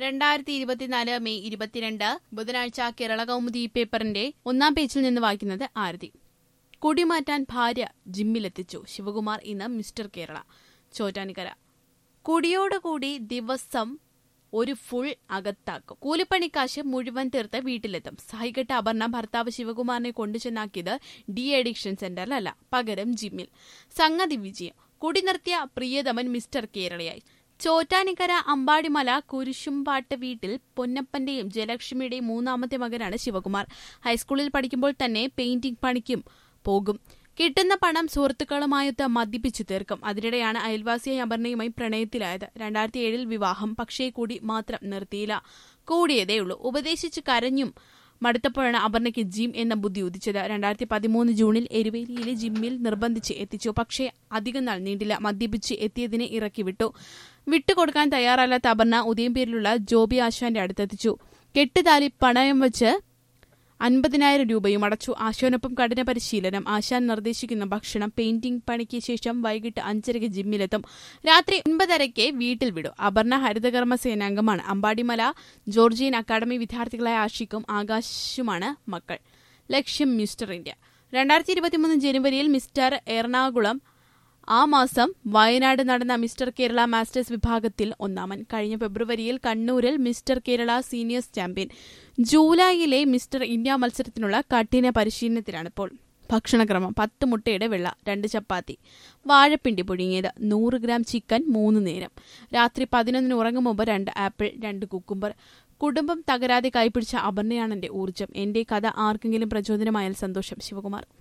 രണ്ടായിരത്തി ഇരുപത്തിനാല് മെയ് ഇരുപത്തിരണ്ട് ബുധനാഴ്ച കേരള കൗമുദി പേപ്പറിന്റെ ഒന്നാം പേജിൽ നിന്ന് വായിക്കുന്നത് ആരതി കുടിമാറ്റാൻ ഭാര്യ ജിമ്മിലെത്തിച്ചു ശിവകുമാർ ഇന്ന് മിസ്റ്റർ കേരള ചോറ്റാനിക്കര കുടിയോടുകൂടി ദിവസം ഒരു ഫുൾ അകത്താക്കും കൂലിപ്പണിക്കാശ് മുഴുവൻ തീർത്ത് വീട്ടിലെത്തും സഹികെട്ട അപർണ ഭർത്താവ് ശിവകുമാറിനെ കൊണ്ടുചെന്നാക്കിയത് ഡി അഡിക്ഷൻ സെന്ററിലല്ല പകരം ജിമ്മിൽ സംഗതി വിജയം കുടി നിർത്തിയ പ്രിയതമൻ മിസ്റ്റർ കേരളയായി ചോറ്റാനിക്കര അമ്പാടിമല കുരിശുംപാട്ട് വീട്ടിൽ പൊന്നപ്പന്റെയും ജയലക്ഷ്മിയുടെയും മൂന്നാമത്തെ മകനാണ് ശിവകുമാർ ഹൈസ്കൂളിൽ പഠിക്കുമ്പോൾ തന്നെ പെയിന്റിംഗ് പണിക്കും പോകും കിട്ടുന്ന പണം സുഹൃത്തുക്കളുമായൊത്ത് മദ്യപിച്ചു തീർക്കും അതിനിടെയാണ് അയൽവാസിയായ അപർണയുമായി പ്രണയത്തിലായത് രണ്ടായിരത്തി ഏഴിൽ വിവാഹം പക്ഷേ കൂടി മാത്രം നിർത്തിയില്ല കൂടിയതേയുള്ളൂ ഉപദേശിച്ച് കരഞ്ഞും മടുത്തപ്പോഴാണ് അപർണയ്ക്ക് ജിം എന്ന ബുദ്ധി ഉദിച്ചത് രണ്ടായിരത്തി പതിമൂന്ന് ജൂണിൽ എരുവേലിയിലെ ജിമ്മിൽ നിർബന്ധിച്ച് എത്തിച്ചു പക്ഷേ അധികം നാൾ നീണ്ടില്ല മദ്യപിച്ച് എത്തിയതിനെ ഇറക്കി വിട്ടു വിട്ടുകൊടുക്കാൻ തയ്യാറല്ലാത്ത അപർണ ഉദയംപേരിലുള്ള ജോബി ആശാന്റെ അടുത്തെത്തിച്ചു കെട്ടുതാലി പണയം വെച്ച് അൻപതിനായിരം രൂപയും അടച്ചു ആശാനൊപ്പം കഠിന പരിശീലനം ആശാൻ നിർദ്ദേശിക്കുന്ന ഭക്ഷണം പെയിന്റിംഗ് പണിക്ക് ശേഷം വൈകിട്ട് അഞ്ചരയ്ക്ക് ജിമ്മിലെത്തും രാത്രി ഒൻപതരയ്ക്ക് വീട്ടിൽ വിടും അപർണ ഹരിതകർമ്മ സേനാംഗമാണ് അമ്പാടിമല ജോർജിയൻ അക്കാദമി വിദ്യാർത്ഥികളായ ആഷിക്കും ആകാശുമാണ് മക്കൾ ലക്ഷ്യം മിസ്റ്റർ ഇന്ത്യ രണ്ടായിരത്തി ഇരുപത്തിമൂന്ന് ജനുവരിയിൽ മിസ്റ്റർ എറണാകുളം ആ മാസം വയനാട് നടന്ന മിസ്റ്റർ കേരള മാസ്റ്റേഴ്സ് വിഭാഗത്തിൽ ഒന്നാമൻ കഴിഞ്ഞ ഫെബ്രുവരിയിൽ കണ്ണൂരിൽ മിസ്റ്റർ കേരള സീനിയേഴ്സ് ചാമ്പ്യൻ ജൂലൈയിലെ മിസ്റ്റർ ഇന്ത്യ മത്സരത്തിനുള്ള കഠിന പരിശീലനത്തിലാണിപ്പോൾ ഭക്ഷണക്രമം പത്ത് മുട്ടയുടെ വെള്ള രണ്ട് ചപ്പാത്തി വാഴപ്പിണ്ടി പുഴുങ്ങിയത് നൂറ് ഗ്രാം ചിക്കൻ മൂന്ന് നേരം രാത്രി പതിനൊന്നിന് ഉറങ്ങും മുമ്പ് രണ്ട് ആപ്പിൾ രണ്ട് കുക്കുംബർ കുടുംബം തകരാതെ കൈപിടിച്ച അപർണയാണ് എന്റെ ഊർജ്ജം എന്റെ കഥ ആർക്കെങ്കിലും പ്രചോദനമായാൽ സന്തോഷം ശിവകുമാർ